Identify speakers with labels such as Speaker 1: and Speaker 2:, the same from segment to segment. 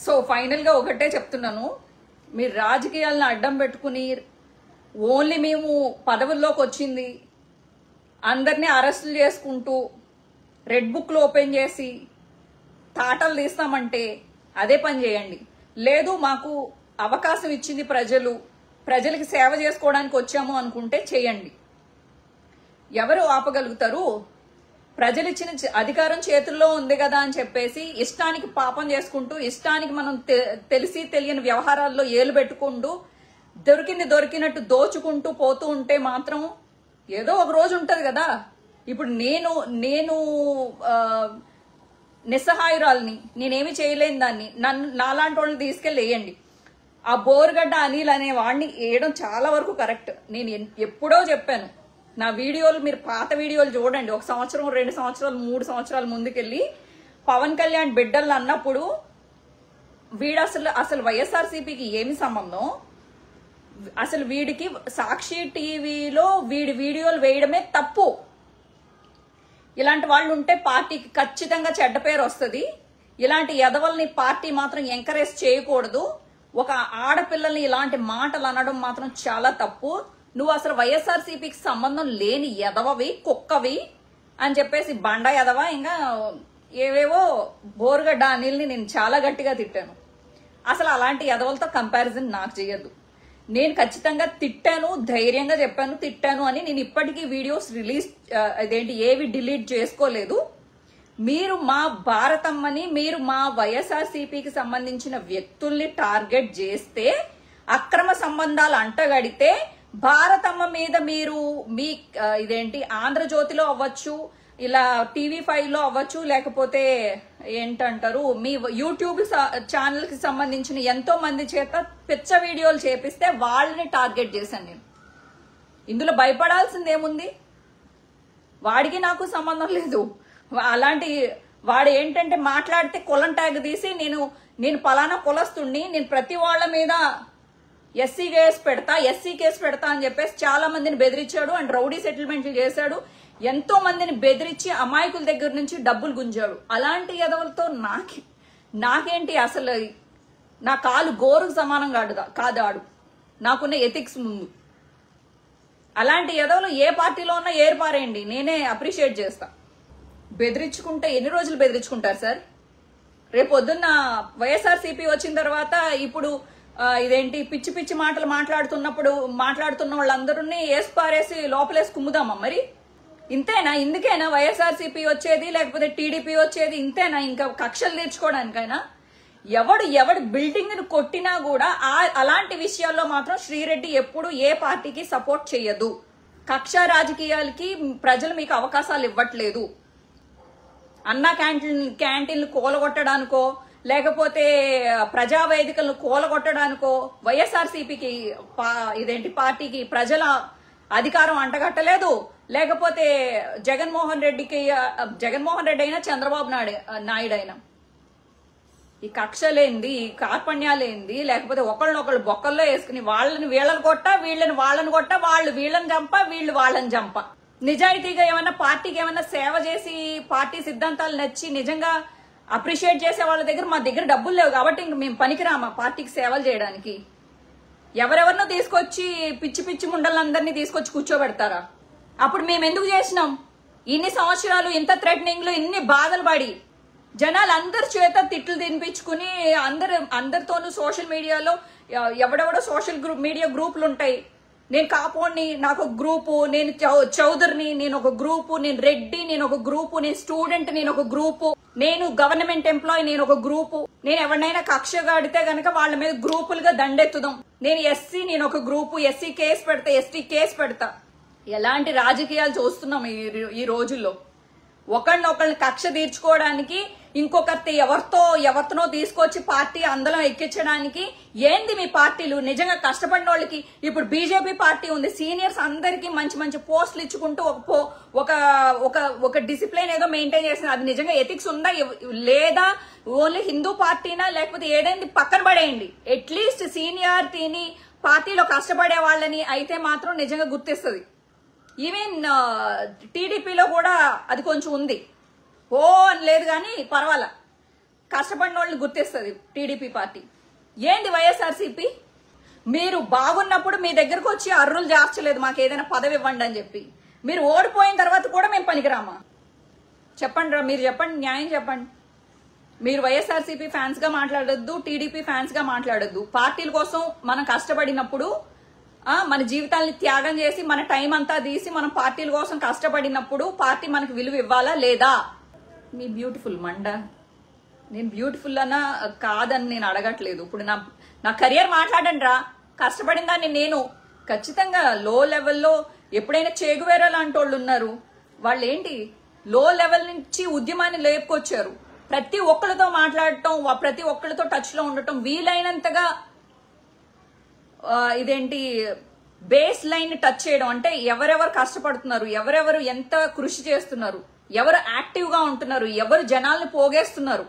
Speaker 1: so final గా ఒకటే చెప్తున్నాను మీరు రాజకీయాలను అడ్డం పెట్టుకుని ఓన్లీ మేము పదవుల్లోకి వచ్చింది అందరినీ అరెస్టులు చేసుకుంటూ రెడ్ బుక్లు ఓపెన్ చేసి తాటలు తీస్తామంటే అదే పని చేయండి లేదు మాకు అవకాశం ఇచ్చింది ప్రజలు ప్రజలకి సేవ చేసుకోవడానికి వచ్చాము అనుకుంటే చేయండి ఎవరు ఆపగలుగుతారు ప్రజలు ఇచ్చిన చ- అధికారం చేతుల్లో ఉంది కదా అని చెప్పేసి ఇష్టానికి పాపం చేసుకుంటూ ఇష్టానికి మనం తె- తెలిసి తెలియని వ్యవహారాల్లో ఏలు పెట్టుకుంటూ దొరికింది దొరికినట్టు దోచుకుంటూ పోతూ ఉంటే మాత్రం ఏదో ఒక రోజు ఉంటది కదా ఇప్పుడు నేను నేను ఆ, నిస్సహాయురాల్ని నేనేమి చేయలేని దాన్ని నన్ను నాలాంటి వాళ్ళని తీసుకెళ్ళి వేయండి ఆ బోరుగడ్డ అనిల్ అనే వాడిని వేయడం చాలా వరకు కరెక్ట్ నేను ఎన్- ఎప్పుడో చెప్పాను నా వీడియోలు మీరు పాత వీడియోలు చూడండి ఒక సంవత్సరం రెండు సంవత్సరాలు మూడు సంవత్సరాల ముందుకెళ్ళి పవన్ కళ్యాణ్ బిడ్డలు అన్నప్పుడు వీడు అసలు అసలు వైఎస్ఆర్సీపీకి ఏమి సంబంధం అసలు వీడికి సాక్షి టీవీలో వీడి వీడియోలు వేయడమే తప్పు ఇలాంటి వాళ్ళు ఉంటే పార్టీకి ఖచ్చితంగా చెడ్డ పేరు వస్తుంది ఇలాంటి ఎదవల్ని పార్టీ మాత్రం ఎంకరేజ్ చేయకూడదు ఒక ఆడపిల్లల్ని ఇలాంటి మాటలు అనడం మాత్రం చాలా తప్పు నువ్వు అసలు వైఎస్ఆర్సీపీకి సంబంధం లేని ఎదవవి కుక్కవి అని చెప్పేసి బండ ఎదవ ఇంకా ఏవేవో బోరుగడ్డ అనిల్ని నేను చాలా గట్టిగా తిట్టాను అసలు అలాంటి ఎదవలతో కంపారిజన్ నాకు చేయొద్దు నేను ఖచ్చితంగా తిట్టాను ధైర్యంగా చెప్పాను తిట్టాను అని నేను ఇప్పటికీ వీడియోస్ రిలీజ్ ఆ, అదేంటి ఏవి డిలీట్ చేసుకోలేదు మీరు మా భారతమ్మని మీరు మా వైఎస్ఆర్సీపీకి సంబంధించిన వ్యక్తుల్ని టార్గెట్ చేస్తే అక్రమ సంబంధాలు అంటగడితే భారతమ్మ మీద మీరు మీ ఆ, ఇదేంటి ఆంధ్రజ్యోతిలో అవ్వచ్చు ఇలా టీవీ ఫైవ్ లో అవ్వచ్చు లేకపోతే ఏంటంటారు మీ యూట్యూబ్ ఛానల్ కి సంబంధించిన ఎంతో మంది చేత పిచ్చ వీడియోలు చేపిస్తే వాళ్ళని టార్గెట్ చేశాను నేను ఇందులో భయపడాల్సింది ఏముంది వాడికి నాకు సంబంధం లేదు వా- అలాంటి వాడు ఏంటంటే మాట్లాడితే కులం ట్యాగ్ తీసి నేను నేను పలానా కులస్తుణ్ణి నేను ప్రతి వాళ్ళ మీద ఎస్సీ కేసు పెడతా ఎస్సీ కేసు పెడతా అని చెప్పేసి చాలా మందిని బెదిరించాడు అండ్ రౌడీ సెటిల్మెంట్లు చేశాడు ఎంతో మందిని బెదిరించి అమాయకుల దగ్గర నుంచి డబ్బులు గుంజాడు అలాంటి ఎదవలతో నాకే నాకేంటి అసలు నా కాలు గోరుకు సమానం కాదు కాదు ఆడు నాకున్న ఎథిక్స్ ముందు అలాంటి ఎదవలు ఏ పార్టీలో ఉన్నా ఏర్పారేయండి నేనే అప్రిషియేట్ చేస్తా బెదిరించుకుంటే ఎన్ని రోజులు బెదిరించుకుంటారు సార్ రేపు పొద్దున్న వైఎస్ఆర్సీపీ వచ్చిన తర్వాత ఇప్పుడు ఆ, ఇదేంటి పిచ్చి పిచ్చి మాటలు మాట్లాడుతున్నప్పుడు మాట్లాడుతున్న వాళ్ళందరినీ వేసి పారేసి లోపలేసి కుమ్ముదామా మరి ఇంతేనా ఇందుకేనా వైఎస్ఆర్సీపీ వచ్చేది లేకపోతే టీడీపీ వచ్చేది ఇంతేనా ఇంకా కక్షలు తీర్చుకోవడానికైనా ఎవడు ఎవడు బిల్డింగ్ ను కొట్టినా కూడా ఆ అలాంటి విషయాల్లో మాత్రం శ్రీరెడ్డి ఎప్పుడు ఏ పార్టీకి సపోర్ట్ చేయదు కక్ష రాజకీయాలకి ప్రజలు మీకు అవకాశాలు ఇవ్వట్లేదు అన్న క్యాంటీన్ క్యాంటీన్లు కూలగొట్టడానికో లేకపోతే ప్రజా వేదికలను కూలగొట్టడానికో వైఎస్ఆర్సీపీకి పా- ఇదేంటి పార్టీకి ప్రజల అధికారం అంటగట్టలేదు లేకపోతే జగన్మోహన్ రెడ్డికి ఆ, జగన్మోహన్ రెడ్డి అయినా చంద్రబాబు నాయుడు నాయుడు అయినా ఈ కక్షలేంది ఈ కార్పణ్యాలేంది లేకపోతే ఒకళ్ళనొకళ్ళు బొక్కల్లో వేసుకుని వాళ్ళని వీళ్ళని కొట్ట వీళ్ళని వాళ్ళని కొట్ట వాళ్ళు వీళ్ళని చంప వీళ్ళు వాళ్ళని చంప నిజాయితీగా ఏమైనా పార్టీకి ఏమైనా సేవ చేసి పార్టీ సిద్ధాంతాలు నచ్చి నిజంగా అప్రిషియేట్ చేసే వాళ్ళ దగ్గర మా దగ్గర డబ్బులు లేవు కాబట్టి ఇంక మేము పనికిరామా పార్టీకి సేవలు చేయడానికి ఎవరెవరినో తీసుకొచ్చి పిచ్చి పిచ్చి ముండలందరినీ తీసుకొచ్చి కూర్చోబెడతారా అప్పుడు మేము ఎందుకు చేసినాం ఇన్ని సంవత్సరాలు ఇంత థ్రెటనింగ్లు ఇన్ని బాధలు పడి జనాలు అందరి చేత తిట్లు తినిపించుకుని అందరు అందరితోనూ సోషల్ మీడియాలో ఎ- ఎవడెవడో సోషల్ గ్రూప్ మీడియా గ్రూపులు ఉంటాయి నేను కాపోని నాకు ఒక గ్రూపు నేను చౌ- చౌదరిని నేను ఒక గ్రూపు నేను రెడ్డి నేను ఒక గ్రూపు నేను స్టూడెంట్ నేను ఒక గ్రూపు నేను గవర్నమెంట్ ఎంప్లాయీ నేను ఒక గ్రూపు నేను ఎవరినైనా కక్ష కడితే గనక వాళ్ళ మీద గ్రూపులుగా దండెత్తుదాం నేను ఎస్సీ నేను ఒక గ్రూపు ఎస్సీ కేసు పెడతా ఎస్టీ కేసు పెడతా ఎలాంటి రాజకీయాలు చూస్తున్నాం ఈ ఈ రోజుల్లో ఒకళ్ళనొకళ్ళని కక్ష తీర్చుకోవడానికి ఇంకొకరి ఎవరితో ఎవరితోనో తీసుకొచ్చి పార్టీ అందలం ఎక్కించడానికి ఏంది మీ పార్టీలు నిజంగా కష్టపడిన వాళ్ళకి ఇప్పుడు బీజేపీ పార్టీ ఉంది సీనియర్స్ అందరికీ మంచి మంచి పోస్టులు ఇచ్చుకుంటూ ఒక పో- ఒక ఒక ఒక డిసిప్లిన్ ఏదో మెయింటైన్ చేసింది అది నిజంగా ఎథిక్స్ ఉందా ఇవ్- లేదా ఓన్లీ హిందూ పార్టీనా లేకపోతే ఏదైంది పక్కన పడేయండి అట్లీస్ట్ సీనియారిటీని పార్టీలో కష్టపడే వాళ్ళని అయితే మాత్రం నిజంగా గుర్తిస్తుంది ఈవెన్ టీడీపీలో కూడా అది కొంచెం ఉంది ఓ అని లేదు కానీ పర్వాలా కష్టపడిన వాళ్ళని గుర్తిస్తుంది టీడీపీ పార్టీ ఏంది వైఎస్ఆర్సీపీ మీరు బాగున్నప్పుడు మీ దగ్గరకు వచ్చి అర్రులు చేర్చలేదు మాకు ఏదైనా పదవి ఇవ్వండి అని చెప్పి మీరు ఓడిపోయిన తర్వాత కూడా మేము పనికిరామా చెప్పండి రా మీరు చెప్పండి న్యాయం చెప్పండి మీరు వైఎస్ఆర్సీపీ ఫ్యాన్స్ గా మాట్లాడొద్దు టీడీపీ ఫ్యాన్స్ గా మాట్లాడొద్దు పార్టీల కోసం మనం కష్టపడినప్పుడు ఆ, మన జీవితాల్ని త్యాగం చేసి మన టైం అంతా తీసి మనం పార్టీల కోసం కష్టపడినప్పుడు పార్టీ మనకు విలువ ఇవ్వాలా లేదా మీ బ్యూటిఫుల్ మండ నేను బ్యూటిఫుల్ అన్నా కాదని నేను అడగట్లేదు ఇప్పుడు నా నా కెరియర్ మాట్లాడండి రా కష్టపడిన దాన్ని నేను ఖచ్చితంగా లో లెవెల్లో ఎప్పుడైనా చేగువేరా లాంటి వాళ్ళు ఉన్నారు వాళ్ళు ఏంటి లో లెవెల్ నుంచి ఉద్యమాన్ని లేపుకొచ్చారు ప్రతి ఒక్కరితో మాట్లాడటం వా- ప్రతి ఒక్కరితో టచ్ లో ఉండటం వీలైనంతగా ఆ, ఇదేంటి బేస్ లైన్ టచ్ చేయడం అంటే ఎవరెవరు కష్టపడుతున్నారు ఎవరెవరు ఎంత కృషి చేస్తున్నారు ఎవరు యాక్టివ్ గా ఉంటున్నారు ఎవరు జనాల్ని పోగేస్తున్నారు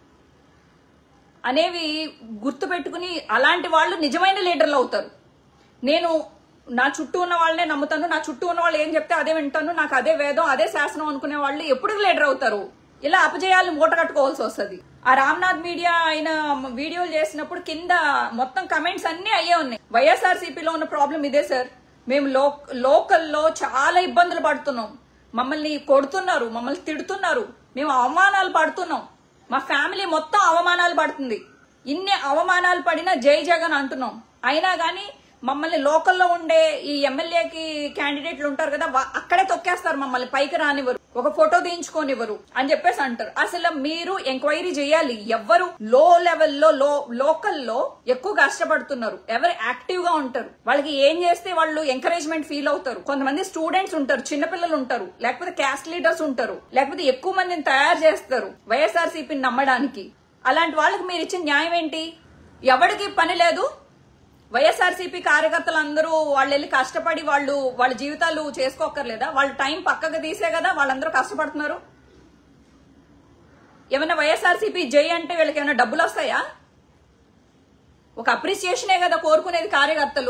Speaker 1: అనేవి గుర్తుపెట్టుకుని అలాంటి వాళ్ళు నిజమైన లీడర్లు అవుతారు నేను నా చుట్టూ ఉన్న వాళ్ళనే నమ్ముతాను నా చుట్టూ ఉన్న వాళ్ళు ఏం చెప్తే అదే వింటాను నాకు అదే వేదం అదే శాసనం అనుకునే వాళ్ళు ఎప్పుడు లీడర్ అవుతారు ఇలా అపజయాలు మూట కట్టుకోవాల్సి వస్తుంది ఆ రామ్నాథ్ మీడియా ఆయన వీడియోలు చేసినప్పుడు కింద మొత్తం కమెంట్స్ అన్ని అయ్యే ఉన్నాయి వైఎస్ఆర్సీపీలో ఉన్న ప్రాబ్లం ఇదే సార్ మేము లో లోకల్లో చాలా ఇబ్బందులు పడుతున్నాం మమ్మల్ని కొడుతున్నారు మమ్మల్ని తిడుతున్నారు మేము అవమానాలు పడుతున్నాం మా ఫ్యామిలీ మొత్తం అవమానాలు పడుతుంది ఇన్ని అవమానాలు పడినా జై జగన్ అంటున్నాం అయినా గానీ మమ్మల్ని లోకల్లో ఉండే ఈ ఎమ్మెల్యేకి క్యాండిడేట్లు ఉంటారు కదా వా- అక్కడే తొక్కేస్తారు మమ్మల్ని పైకి రానివ్వరు ఒక ఫోటో తీయించుకోనివ్వరు అని చెప్పేసి అంటారు అసలు మీరు ఎంక్వైరీ చేయాలి ఎవరు లో లెవెల్లో లో లోకల్లో ఎక్కువ కష్టపడుతున్నారు ఎవరు యాక్టివ్ గా ఉంటారు వాళ్ళకి ఏం చేస్తే వాళ్ళు ఎంకరేజ్మెంట్ ఫీల్ అవుతారు కొంతమంది స్టూడెంట్స్ ఉంటారు చిన్నపిల్లలు ఉంటారు లేకపోతే క్యాస్ట్ లీడర్స్ ఉంటారు లేకపోతే ఎక్కువ మందిని తయారు చేస్తారు వైఎస్ఆర్సీపీని నమ్మడానికి అలాంటి వాళ్ళకి మీరు ఇచ్చిన న్యాయం ఏంటి ఎవరికి పని లేదు వైఎస్ఆర్సీపీ కార్యకర్తలు అందరూ వాళ్ళు వెళ్ళి కష్టపడి వాళ్ళు వాళ్ళ జీవితాలు చేసుకోక్కర్లేదా వాళ్ళ టైం పక్కకు తీసే కదా వాళ్ళందరూ కష్టపడుతున్నారు ఏమైనా వైఎస్ఆర్సీపీ జై అంటే వీళ్ళకి ఏమైనా డబ్బులు వస్తాయా ఒక అప్రిసియేషనే కదా కోరుకునేది కార్యకర్తలు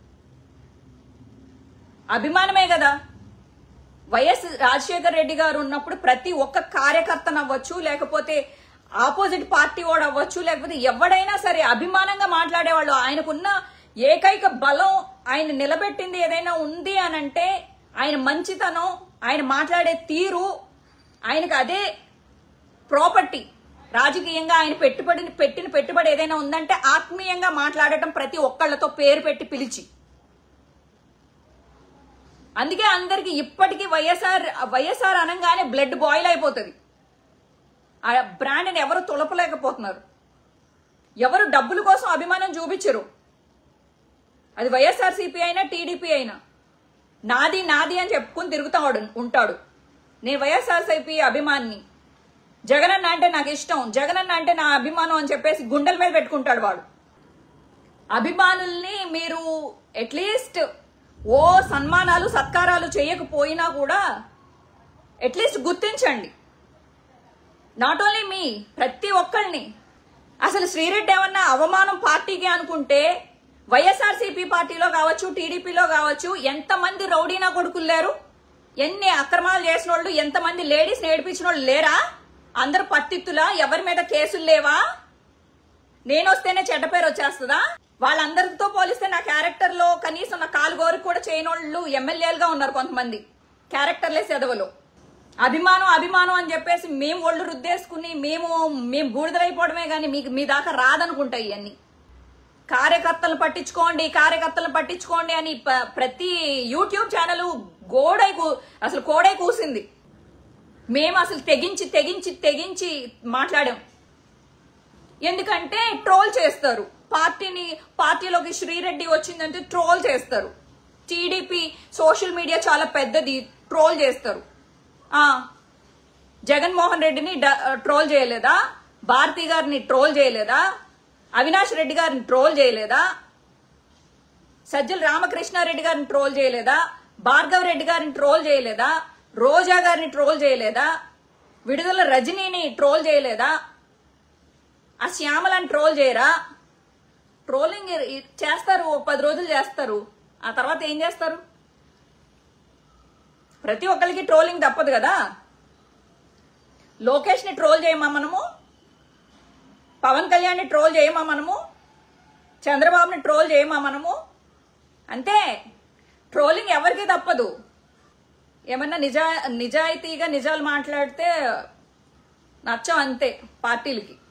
Speaker 1: అభిమానమే కదా వైఎస్ రాజశేఖర్ రెడ్డి గారు ఉన్నప్పుడు ప్రతి ఒక్క కార్యకర్తను అవ్వచ్చు లేకపోతే ఆపోజిట్ పార్టీ వాడు అవ్వచ్చు లేకపోతే ఎవడైనా సరే అభిమానంగా మాట్లాడేవాళ్ళు ఆయనకున్న ఏకైక బలం ఆయన నిలబెట్టింది ఏదైనా ఉంది అని అంటే ఆయన మంచితనం ఆయన మాట్లాడే తీరు ఆయనకు అదే ప్రాపర్టీ రాజకీయంగా ఆయన పెట్టుబడి పెట్టిన పెట్టుబడి ఏదైనా ఉందంటే ఆత్మీయంగా మాట్లాడటం ప్రతి ఒక్కళ్ళతో పేరు పెట్టి పిలిచి అందుకే అందరికి ఇప్పటికీ వైఎస్ఆర్ వైఎస్ఆర్ అనగానే బ్లడ్ బాయిల్ అయిపోతుంది ఆ బ్రాండ్ని ఎవరు తులపలేకపోతున్నారు ఎవరు డబ్బుల కోసం అభిమానం చూపించరు అది వైఎస్ఆర్సీపీ అయినా టీడీపీ అయినా నాది నాది అని చెప్పుకుని తిరుగుతాడు ఉంటాడు నేను వైఎస్ఆర్సీపీ అభిమాన్ని జగనన్న అంటే నాకు ఇష్టం జగనన్న అంటే నా అభిమానం అని చెప్పేసి గుండెల మీద పెట్టుకుంటాడు వాడు అభిమానుల్ని మీరు అట్లీస్ట్ ఓ సన్మానాలు సత్కారాలు చేయకపోయినా కూడా అట్లీస్ట్ గుర్తించండి నాట్ ఓన్లీ మీ ప్రతి ఒక్కళ్ళని అసలు శ్రీరెడ్డి ఏమన్నా అవమానం పార్టీకి అనుకుంటే వైఎస్ఆర్సీపీ పార్టీలో కావచ్చు టీడీపీలో కావచ్చు ఎంతమంది రౌడీనా కొడుకులు లేరు ఎన్ని అక్రమాలు చేసిన వాళ్ళు ఎంతమంది లేడీస్ నేర్పించిన వాళ్ళు లేరా అందరు పత్తిత్తులా ఎవరి మీద కేసులు లేవా నేను వస్తేనే చెడ్డ పేరు వచ్చేస్తుందా వాళ్ళందరితో పోలిస్తే నా క్యారెక్టర్ లో కనీసం నా కాలు గోరు కూడా చేయనోళ్ళు ఎమ్మెల్యేలుగా ఉన్నారు కొంతమంది క్యారెక్టర్లెస్ ఎదవలు అభిమానం అభిమానం అని చెప్పేసి మేము ఒళ్ళు రుద్దేసుకుని మేము మేము బూడిదలైపోవడమే కానీ మీకు మీ దాకా రాదనుకుంటాయి ఇవన్నీ కార్యకర్తలు పట్టించుకోండి కార్యకర్తలు పట్టించుకోండి అని ప- ప్రతి యూట్యూబ్ ఛానల్ గోడై కూ- అసలు కోడై కూసింది మేము అసలు తెగించి తెగించి తెగించి మాట్లాడాం ఎందుకంటే ట్రోల్ చేస్తారు పార్టీని పార్టీలోకి శ్రీరెడ్డి వచ్చిందంటే ట్రోల్ చేస్తారు టీడీపీ సోషల్ మీడియా చాలా పెద్దది ట్రోల్ చేస్తారు ఆ జగన్మోహన్ రెడ్డిని డ- ట్రోల్ చేయలేదా భారతి గారిని ట్రోల్ చేయలేదా అవినాష్ రెడ్డి గారిని ట్రోల్ చేయలేదా సజ్జల రామకృష్ణారెడ్డి గారిని ట్రోల్ చేయలేదా భార్గవ్ రెడ్డి గారిని ట్రోల్ చేయలేదా రోజా గారిని ట్రోల్ చేయలేదా విడుదల రజనీని ట్రోల్ చేయలేదా ఆ శ్యామలని ట్రోల్ చేయరా ట్రోలింగ్ ఇ- చేస్తారు ఓ పది రోజులు చేస్తారు ఆ తర్వాత ఏం చేస్తారు ప్రతి ఒక్కరికి ట్రోలింగ్ తప్పదు కదా లోకేష్ ని ట్రోల్ చేయమా మనము పవన్ కళ్యాణ్ని ట్రోల్ చేయమా మనము చంద్రబాబుని ట్రోల్ చేయమా మనము అంతే ట్రోలింగ్ ఎవరికి తప్పదు ఏమన్నా నిజా నిజాయితీగా నిజాలు మాట్లాడితే నచ్చం అంతే పార్టీలకి